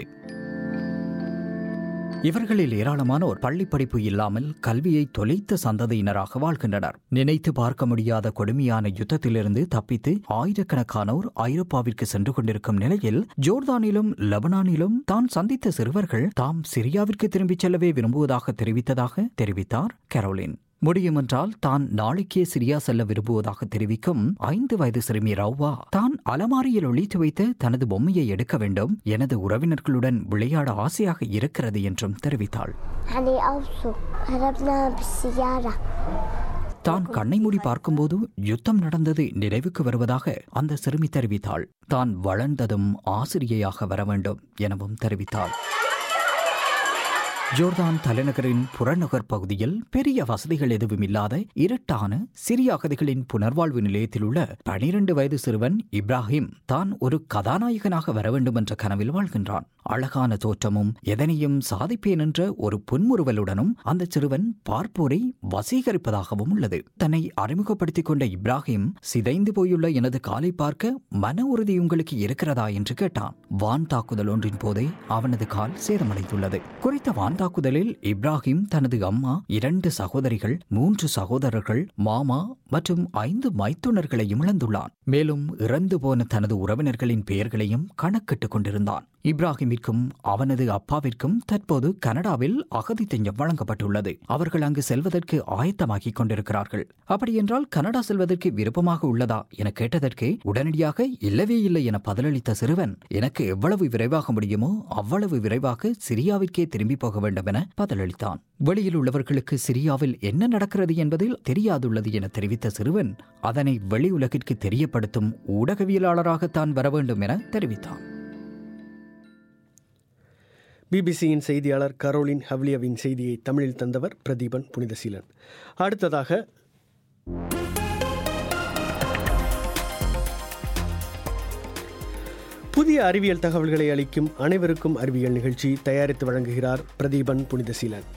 S5: இவர்களில் ஏராளமான ஒரு பள்ளி படிப்பு இல்லாமல் கல்வியை தொலைத்த சந்ததியினராக வாழ்கின்றனர் நினைத்து பார்க்க முடியாத கொடுமையான யுத்தத்திலிருந்து தப்பித்து ஆயிரக்கணக்கானோர் ஐரோப்பாவிற்கு சென்று கொண்டிருக்கும் நிலையில் ஜோர்தானிலும் லெபனானிலும் தான் சந்தித்த சிறுவர்கள் தாம் சிரியாவிற்கு திரும்பிச் செல்லவே விரும்புவதாக தெரிவித்ததாக தெரிவித்தார் கரோலின் முடியுமென்றால் தான் நாளைக்கே சிரியா செல்ல விரும்புவதாக தெரிவிக்கும் ஐந்து வயது சிறுமி ரவ்வா தான் அலமாரியில் ஒழித்து வைத்த தனது பொம்மையை எடுக்க வேண்டும் எனது உறவினர்களுடன் விளையாட ஆசையாக இருக்கிறது என்றும் தெரிவித்தாள்
S17: يعني أوصل هربنا بالسيارة
S5: தான் கண்ணை மூடி பார்க்கும்போது யுத்தம் நடந்தது நினைவுக்கு வருவதாக அந்த சிறுமி தெரிவித்தாள் தான் வளர்ந்ததும் ஆசிரியையாக வர வேண்டும் எனவும் தெரிவித்தாள் ஜோர்தான் தலைநகரின் புறநகர் பகுதியில் பெரிய வசதிகள் எதுவும் இல்லாத இருட்டான சிறிய அகதிகளின் புனர்வாழ்வு நிலையத்தில் உள்ள பனிரெண்டு வயது சிறுவன் இப்ராஹிம் தான் ஒரு கதாநாயகனாக வர வேண்டும் என்ற கனவில் வாழ்கின்றான் அழகான தோற்றமும் எதனையும் சாதிப்பேன் என்ற ஒரு புன்முறுவலுடனும் அந்த சிறுவன் பார்ப்போரை வசீகரிப்பதாகவும் உள்ளது தன்னை அறிமுகப்படுத்திக் கொண்ட இப்ராஹிம் சிதைந்து போயுள்ள எனது காலை பார்க்க மன உறுதி உங்களுக்கு இருக்கிறதா என்று கேட்டான் வான் தாக்குதல் ஒன்றின் போதே அவனது கால் சேதமடைந்துள்ளது குறித்த வான் தாக்குதலில் இப்ராஹிம் தனது அம்மா இரண்டு சகோதரிகள் மூன்று சகோதரர்கள் மாமா மற்றும் ஐந்து மைத்துனர்களையும் இழந்துள்ளான் மேலும் இறந்து போன தனது உறவினர்களின் பெயர்களையும் கணக்கிட்டுக் கொண்டிருந்தான் இப்ராஹிமிற்கும் அவனது அப்பாவிற்கும் தற்போது கனடாவில் அகதி தஞ்சம் வழங்கப்பட்டுள்ளது அவர்கள் அங்கு செல்வதற்கு ஆயத்தமாகிக் கொண்டிருக்கிறார்கள் அப்படியென்றால் கனடா செல்வதற்கு விருப்பமாக உள்ளதா என கேட்டதற்கு உடனடியாக இல்லவே இல்லை என பதிலளித்த சிறுவன் எனக்கு எவ்வளவு விரைவாக முடியுமோ அவ்வளவு விரைவாக சிரியாவிற்கே திரும்பி போக வேண்டும் என பதிலளித்தான் வெளியில் உள்ளவர்களுக்கு சிரியாவில் என்ன நடக்கிறது என்பதில் தெரியாதுள்ளது என தெரிவித்த சிறுவன் அதனை வெளி உலகிற்கு தெரியப்படுத்தும் ஊடகவியலாளராக தான் வர வேண்டும் என தெரிவித்தான்
S1: பிபிசியின் செய்தியாளர் கரோலின் ஹவ்லியாவின் செய்தியை தமிழில் தந்தவர் பிரதீபன் புனிதசீலன் அடுத்ததாக புதிய அறிவியல் தகவல்களை அளிக்கும் அனைவருக்கும் அறிவியல் நிகழ்ச்சி தயாரித்து வழங்குகிறார் பிரதீபன் புனிதசீலன்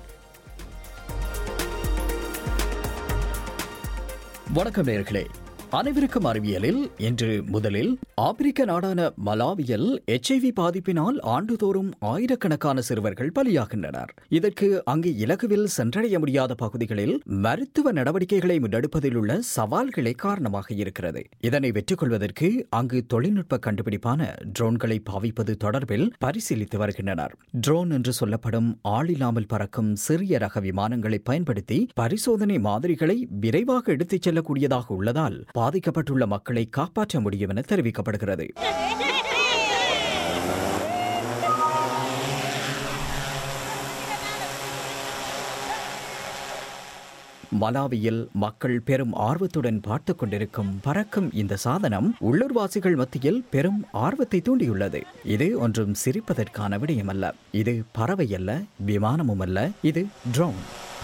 S5: வணக்கம் நேர்களே அனைவருக்கும் அறிவியலில் இன்று முதலில் ஆப்பிரிக்க நாடான மலாவியில் எச்ஐவி பாதிப்பினால் ஆண்டுதோறும் ஆயிரக்கணக்கான சிறுவர்கள் பலியாகின்றனர் இதற்கு அங்கு இலகுவில் சென்றடைய முடியாத பகுதிகளில் மருத்துவ நடவடிக்கைகளை முன்னெடுப்பதில் உள்ள சவால்களே காரணமாக இருக்கிறது இதனை வெற்றி கொள்வதற்கு அங்கு தொழில்நுட்ப கண்டுபிடிப்பான ட்ரோன்களை பாவிப்பது தொடர்பில் பரிசீலித்து வருகின்றனர் ட்ரோன் என்று சொல்லப்படும் ஆளில்லாமல் பறக்கும் சிறிய ரக விமானங்களை பயன்படுத்தி பரிசோதனை மாதிரிகளை விரைவாக எடுத்துச் செல்லக்கூடியதாக உள்ளதால் பாதிக்கப்பட்டுள்ள மக்களை காப்பாற்ற முடியும் என தெரிவிக்கப்படுகிறது மலாவியில் மக்கள் பெரும் ஆர்வத்துடன் பார்த்துக் கொண்டிருக்கும் பறக்கும் இந்த சாதனம் உள்ளூர்வாசிகள் மத்தியில் பெரும் ஆர்வத்தை தூண்டியுள்ளது இது ஒன்றும் சிரிப்பதற்கான விடயமல்ல இது பறவை அல்ல விமானமும் அல்ல இது ட்ரோன்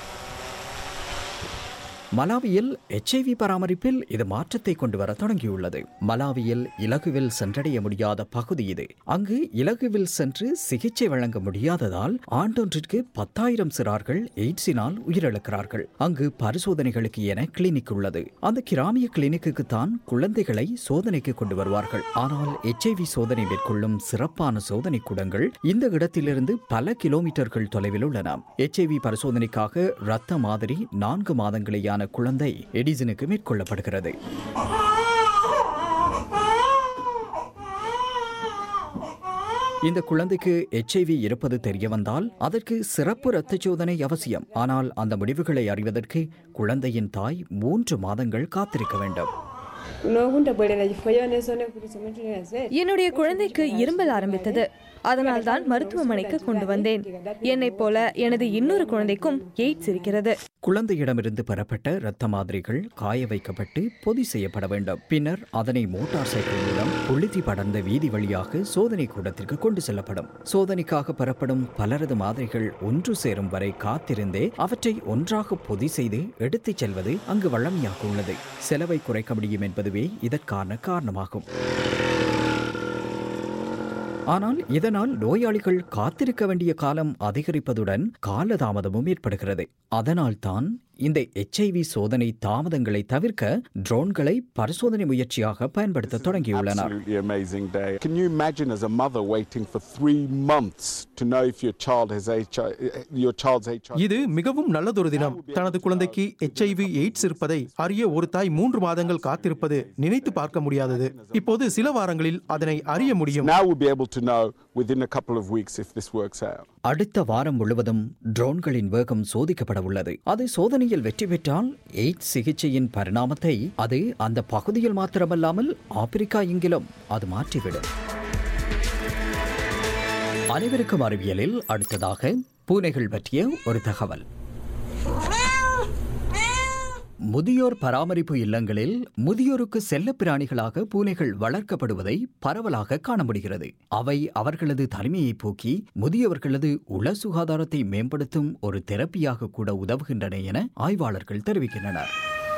S5: மலாவியில் எச்ஐவி பராமரிப்பில் இது மாற்றத்தை கொண்டு வர தொடங்கியுள்ளது மலாவியில் இலகுவில் சென்றடைய முடியாத பகுதி இது அங்கு இலகுவில் சென்று சிகிச்சை வழங்க முடியாததால் ஆண்டொன்றிற்கு பத்தாயிரம் சிறார்கள் எய்ட்ஸினால் உயிரிழக்கிறார்கள் அங்கு பரிசோதனைகளுக்கு என கிளினிக் உள்ளது அந்த கிராமிய கிளினிக்கு தான் குழந்தைகளை சோதனைக்கு கொண்டு வருவார்கள் ஆனால் எச்ஐவி சோதனை மேற்கொள்ளும் சிறப்பான சோதனை கூடங்கள் இந்த இடத்திலிருந்து பல கிலோமீட்டர்கள் தொலைவில் உள்ளன எச்ஐவி பரிசோதனைக்காக இரத்த மாதிரி நான்கு மாதங்களேயான குழந்தை எடிசனுக்கு மேற்கொள்ளப்படுகிறது இந்த குழந்தைக்கு எச்ஐவி இருப்பது தெரிய வந்தால் அதற்கு சிறப்பு இரத்த சோதனை அவசியம் ஆனால் அந்த முடிவுகளை அறிவதற்கு குழந்தையின் தாய் மூன்று மாதங்கள் காத்திருக்க வேண்டும்
S7: என்னுடைய குழந்தைக்கு இரும்பல் ஆரம்பித்தது அதனால் தான் மருத்துவமனைக்கு கொண்டு வந்தேன் என்னைப் போல எனது இன்னொரு குழந்தைக்கும் எய்ட்ஸ் இருக்கிறது
S5: குழந்தையிடமிருந்து பெறப்பட்ட இரத்த மாதிரிகள் காய வைக்கப்பட்டு பொதி செய்யப்பட வேண்டும் பின்னர் அதனை மோட்டார் சைக்கிள் மூலம் புழுதி படர்ந்த வீதி வழியாக சோதனை கூடத்திற்கு கொண்டு செல்லப்படும் சோதனைக்காக பெறப்படும் பலரது மாதிரிகள் ஒன்று சேரும் வரை காத்திருந்தே அவற்றை ஒன்றாக பொதி செய்து எடுத்துச் செல்வது அங்கு வழமையாக உள்ளது செலவை குறைக்க முடியும் என்பதுவே இதற்கான காரணமாகும் ஆனால் இதனால் நோயாளிகள் காத்திருக்க வேண்டிய காலம் அதிகரிப்பதுடன் காலதாமதமும் ஏற்படுகிறது அதனால் தான் இந்த எச்ஐவி சோதனை தாமதங்களை தவிர்க்க ட்ரோன்களை பரிசோதனை முயற்சியாக பயன்படுத்த தொடங்கியுள்ளனர்
S18: Absolutely amazing day. Can you imagine as a mother waiting for three months to know if your child has HIV, your child's HIV?
S6: இது மிகவும் நல்லதொரு தினம் தனது குழந்தைக்கு எச்ஐவி எய்ட்ஸ் இருப்பதை அறிய ஒரு தாய் மூன்று மாதங்கள் காத்திருப்பது நினைத்து பார்க்க முடியாதது இப்போது சில வாரங்களில் அதனை அறிய முடியும்
S18: Now we'll be able to know within a couple of weeks if this works out.
S5: அடுத்த வாரம் முழுவதும் ட்ரோன்களின் வேகம் சோதிக்கப்பட உள்ளது அது சோதனையில் வெற்றி பெற்றால் எய்ட்ஸ் சிகிச்சையின் பரிணாமத்தை அது அந்த பகுதியில் மாத்திரமல்லாமல் ஆப்பிரிக்கா எங்கிலும் அது மாற்றிவிடும் அனைவருக்கும் அறிவியலில் அடுத்ததாக பூனைகள் பற்றிய ஒரு தகவல் முதியோர் பராமரிப்பு இல்லங்களில் முதியோருக்கு செல்லப் பிராணிகளாக பூனைகள் வளர்க்கப்படுவதை பரவலாக காண முடிகிறது அவை அவர்களது தனிமையை போக்கி முதியவர்களது உள சுகாதாரத்தை மேம்படுத்தும் ஒரு தெரப்பியாக கூட உதவுகின்றன என ஆய்வாளர்கள் தெரிவிக்கின்றனர்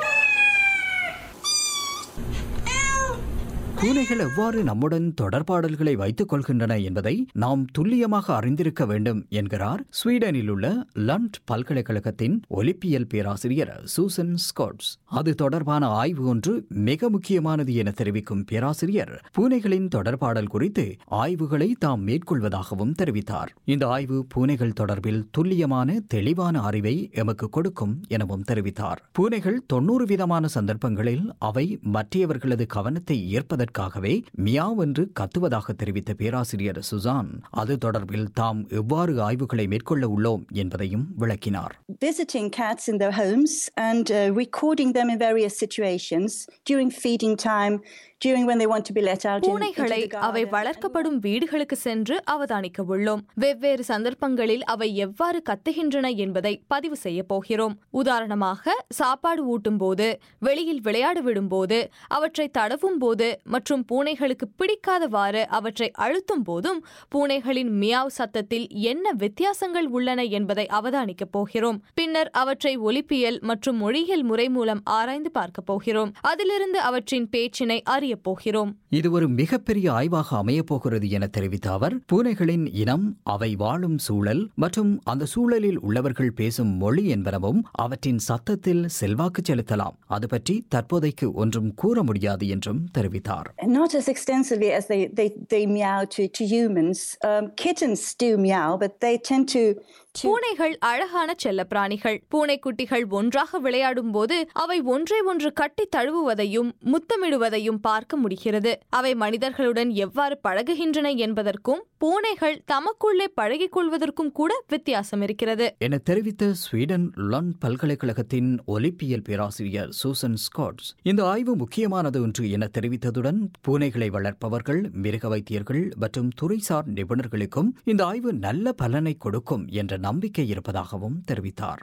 S5: பூனைகள் எவ்வாறு நம்முடன் தொடர்பாடல்களை வைத்துக் கொள்கின்றன என்பதை நாம் துல்லியமாக அறிந்திருக்க வேண்டும் என்கிறார் ஸ்வீடனில் உள்ள லண்ட் பல்கலைக்கழகத்தின் ஒலிப்பியல் பேராசிரியர் சூசன் ஸ்காட்ஸ் அது தொடர்பான ஆய்வு ஒன்று மிக முக்கியமானது என தெரிவிக்கும் பேராசிரியர் பூனைகளின் தொடர்பாடல் குறித்து ஆய்வுகளை தாம் மேற்கொள்வதாகவும் தெரிவித்தார் இந்த ஆய்வு பூனைகள் தொடர்பில் துல்லியமான தெளிவான அறிவை எமக்கு கொடுக்கும் எனவும் தெரிவித்தார் பூனைகள் தொன்னூறு விதமான சந்தர்ப்பங்களில் அவை மற்றவர்களது கவனத்தை ஈர்ப்பதற்கு அதற்காகவே மியாவ் என்று கத்துவதாக தெரிவித்த பேராசிரியர் சுசான் அது தொடர்பில் தாம் எவ்வாறு ஆய்வுகளை மேற்கொள்ள உள்ளோம் என்பதையும் விளக்கினார்
S19: visiting cats in their homes and uh, recording them in various situations during feeding time, during when they want to be let out. in- into
S7: பூனைகளை
S19: the
S7: அவை
S19: garden.
S7: வளர்க்கப்படும் வீடுகளுக்கு சென்று அவதானிக்க உள்ளோம் வெவ்வேறு சந்தர்ப்பங்களில் அவை எவ்வாறு கத்துகின்றன என்பதை பதிவு செய்ய போகிறோம் உதாரணமாக சாப்பாடு ஊட்டும் போது வெளியில் விளையாட விடும்போது அவற்றை தடவும் போது மற்றும் பூனைகளுக்கு பிடிக்காதவாறு அவற்றை அழுத்தும் போதும் பூனைகளின் மியாவ் சத்தத்தில் என்ன வித்தியாசங்கள் உள்ளன என்பதை அவதானிக்கப் போகிறோம் பின்னர் அவற்றை ஒலிப்பியல் மற்றும் மொழியியல் முறை மூலம் ஆராய்ந்து பார்க்கப் போகிறோம் அதிலிருந்து அவற்றின் பேச்சினை அறியப் போகிறோம்
S5: இது ஒரு மிகப்பெரிய ஆய்வாக அமையப் போகிறது என தெரிவித்த அவர் பூனைகளின் இனம் அவை வாழும் சூழல் மற்றும் அந்த சூழலில் உள்ளவர்கள் பேசும் மொழி என்பனவும் அவற்றின் சத்தத்தில் செல்வாக்கு செலுத்தலாம் அது பற்றி தற்போதைக்கு ஒன்றும் கூற முடியாது என்றும் தெரிவித்தார்
S19: And Not as extensively as they, they, they meow to, to humans. Um, kittens do meow, but they tend to.
S7: பூனைகள் அழகான செல்லப்பிராணிகள் பூனைக்குட்டிகள் ஒன்றாக விளையாடும் போது அவை ஒன்றை ஒன்று கட்டி தழுவுவதையும் முத்தமிடுவதையும் பார்க்க முடிகிறது அவை மனிதர்களுடன் எவ்வாறு பழகுகின்றன என்பதற்கும் பூனைகள் தமக்குள்ளே பழகிக் கொள்வதற்கும் கூட வித்தியாசம் இருக்கிறது
S5: என தெரிவித்த ஸ்வீடன் லண்ட் பல்கலைக்கழகத்தின் ஒலிப்பியல் பேராசிரியர் சூசன் ஸ்காட்ஸ் இந்த ஆய்வு முக்கியமானது ஒன்று என தெரிவித்ததுடன் பூனைகளை வளர்ப்பவர்கள் மிருக வைத்தியர்கள் மற்றும் துறைசார் நிபுணர்களுக்கும் இந்த ஆய்வு நல்ல பலனை கொடுக்கும் என்ற நம்பிக்கை இருப்பதாகவும் தெரிவித்தார்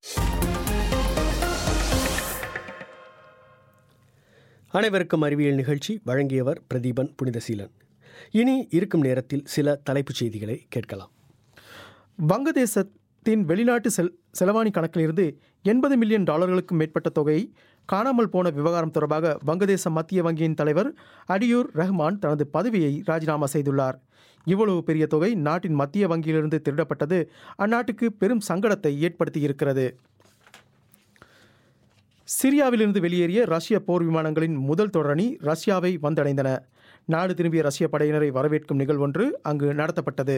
S1: அனைவருக்கும் அறிவியல் நிகழ்ச்சி வழங்கியவர் பிரதீபன் புனிதசீலன் இனி இருக்கும் நேரத்தில் சில தலைப்புச் செய்திகளை கேட்கலாம்
S6: வங்கதேசத்தின் வெளிநாட்டு செல் செலவாணி கணக்கிலிருந்து எண்பது மில்லியன் டாலர்களுக்கும் மேற்பட்ட தொகை காணாமல் போன விவகாரம் தொடர்பாக வங்கதேச மத்திய வங்கியின் தலைவர் அடியூர் ரஹ்மான் தனது பதவியை ராஜினாமா செய்துள்ளார் இவ்வளவு பெரிய தொகை நாட்டின் மத்திய வங்கியிலிருந்து திருடப்பட்டது அந்நாட்டுக்கு பெரும் சங்கடத்தை ஏற்படுத்தியிருக்கிறது சிரியாவிலிருந்து வெளியேறிய ரஷ்ய போர் விமானங்களின் முதல் தொடரணி ரஷ்யாவை வந்தடைந்தன நாடு திரும்பிய ரஷ்ய படையினரை வரவேற்கும் நிகழ்வொன்று அங்கு நடத்தப்பட்டது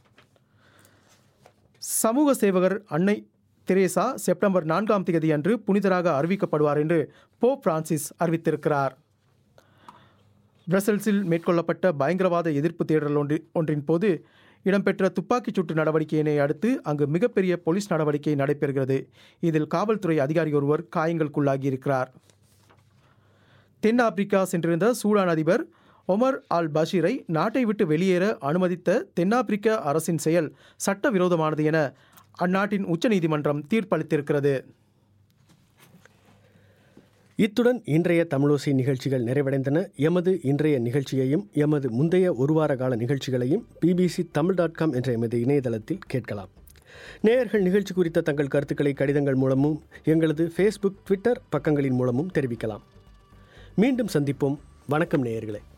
S6: சமூக சேவகர் அன்னை தெரேசா செப்டம்பர் நான்காம் தேதி அன்று புனிதராக அறிவிக்கப்படுவார் என்று போப் பிரான்சிஸ் அறிவித்திருக்கிறார் பிரசல்ஸில் மேற்கொள்ளப்பட்ட பயங்கரவாத எதிர்ப்பு தேடல் ஒன்றி ஒன்றின் போது இடம்பெற்ற துப்பாக்கிச் சூட்டு நடவடிக்கையினை அடுத்து அங்கு மிகப்பெரிய போலீஸ் நடவடிக்கை நடைபெறுகிறது இதில் காவல்துறை அதிகாரி ஒருவர் காயங்களுக்குள்ளாகியிருக்கிறார் தென்னாப்பிரிக்கா சென்றிருந்த சூடான் அதிபர் ஒமர் அல் பஷீரை நாட்டை விட்டு வெளியேற அனுமதித்த தென்னாப்பிரிக்க அரசின் செயல் சட்டவிரோதமானது என அந்நாட்டின் உச்சநீதிமன்றம் தீர்ப்பளித்திருக்கிறது
S1: இத்துடன் இன்றைய தமிழோசை நிகழ்ச்சிகள் நிறைவடைந்தன எமது இன்றைய நிகழ்ச்சியையும் எமது முந்தைய ஒருவார கால நிகழ்ச்சிகளையும் பிபிசி தமிழ் டாட் காம் என்ற எமது இணையதளத்தில் கேட்கலாம் நேயர்கள் நிகழ்ச்சி குறித்த தங்கள் கருத்துக்களை கடிதங்கள் மூலமும் எங்களது ஃபேஸ்புக் ட்விட்டர் பக்கங்களின் மூலமும் தெரிவிக்கலாம் மீண்டும் சந்திப்போம் வணக்கம் நேயர்களே